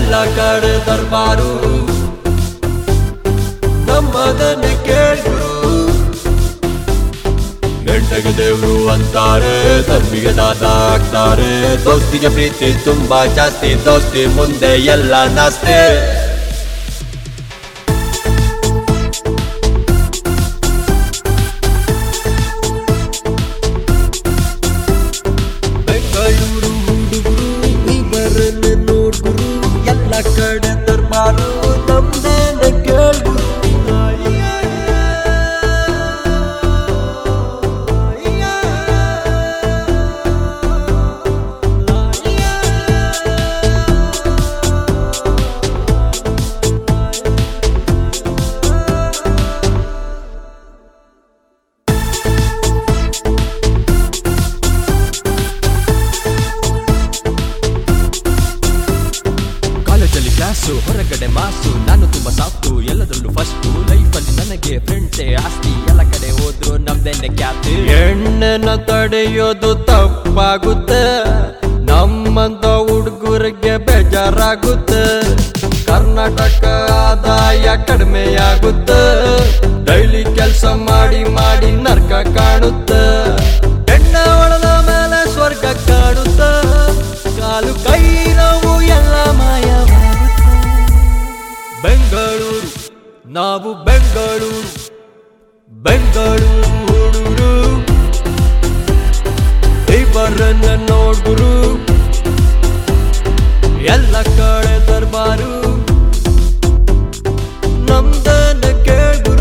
ಎಲ್ಲ ಕಡೆ ದರ್ಬಾರು ನಮ್ಮದನ್ನ ಕೇಳ್ಗುರು ನೆಂಟಗೆ ದೇವ್ರು ಅಂತಾರೆ ತಮ್ಮಿಗೆ ದಾದ ಆಗ್ತಾರೆ ದೋಸ್ತಿಗೆ ಪ್ರೀತಿ ತುಂಬಾ ಜಾಸ್ತಿ ದೋಸ್ತಿ ಮುಂದೆ ಎಲ್ಲ ನಾಸ್ತೆ ಬೆಂಗಳೂರು ಹುಡುಗರು ಇವರನ್ನ ನೋಡ್ಗುರು ಎಲ್ಲ ಕಡೆ ದರ್ಬಾರು ನಮ್ದೇನ ಕೇಳ್ಗುರು ಕಾಲೇಜಲ್ಲಿ ಕ್ಲಾಸು ಹೊರಗಡೆ ಮಾಸು ನಾನು ತುಂಬಾ ಸಾಫ್ಟು ಎಲ್ಲದರಲ್ಲೂ ಫಸ್ಟು ಲೈಫಲ್ಲಿ ನನಗೆ ಫ್ರೆಂಡ್ಸೇ ಆಸ್ತಿ ಎಲ್ಲ ಕಡೆ ಹೋದ್ರು ನಮ್ದೇನೆ ಖ್ಯಾತಿ ಹೆಣ್ಣನ ತಡೆಯೋದು ತಪ್ಪಾಗುತ್ತೆ ನಮ್ಮಂತ ಹುಡುಗರಿಗೆ ಬೇಜಾರಾಗುತ್ತೆ ಕರ್ನಾಟಕ ಆದಾಯ ಕಡಿಮೆಯಾಗುತ್ತೆ ಡೈಲಿ ಕೆಲಸ ಮಾಡಿ ಮಾಡಿ ನರ್ಕ ಕಾಣುತ್ತೆ ಹೆಣ್ಣ ಒಳದ ಮೇಲೆ ಸ್ವರ್ಗ ಕಾಣುತ್ತೆ ಕಾಲು ಕೈ ನೋವು ಎಲ್ಲ ಮಾಯವಾಗುತ್ತೆ ಬೆಂಗಳೂರು ನಾವು ಬೆಂಗಳೂರು ಬೆಂಗಳೂರು ಹುಡುಗರು ಇವರನ್ನ ನೋಡ್ಗುರು ಎಲ್ಲ ಕಡೆ ದರ್ಬಾರು ನಮ್ದನ್ನ ಕೇಳ್ಗುರು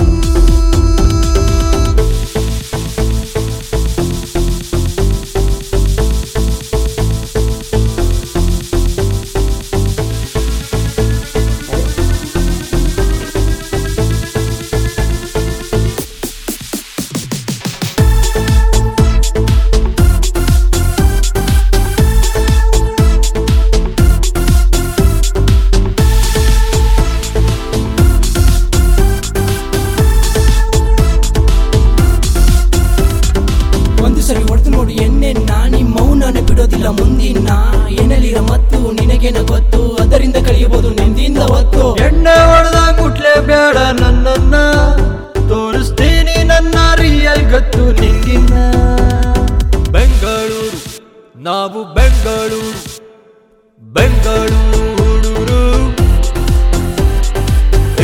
ಒಂದು ಸರಿ ಹೊಡೆದು ನೋಡಿ ಎಣ್ಣೆ ನಾನಿ ಮೌನನ ಬಿಡೋದಿಲ್ಲ ಮುಂದಿನ ಏನೆಲ್ಲಿರ ಮತ್ತು ನಿನಗೇನ ಗೊತ್ತು ಅದರಿಂದ ಕಳೆಯಬಹುದು ನಿಂದಿಂದ ಹೊತ್ತು ಎಣ್ಣೆ ಹೊಡೆದ ಮುಟ್ಲೆ ಬೇಡ ನನ್ನನ್ನ ತೋರಿಸ್ತೀನಿ ನನ್ನ ರಿಯಲ್ ಗತ್ತು ನಿಂಗಿನ್ನ ಬೆಂಗಳೂರು ನಾವು ಬೆಂಗಳೂರು ಬೆಂಗಳೂರು ಹುಡುಗರು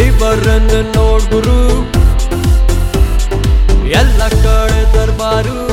ಇವರನ್ನ ನೋಡ್ಗುರು ಎಲ್ಲ ಕಡೆ ದರ್ಬಾರು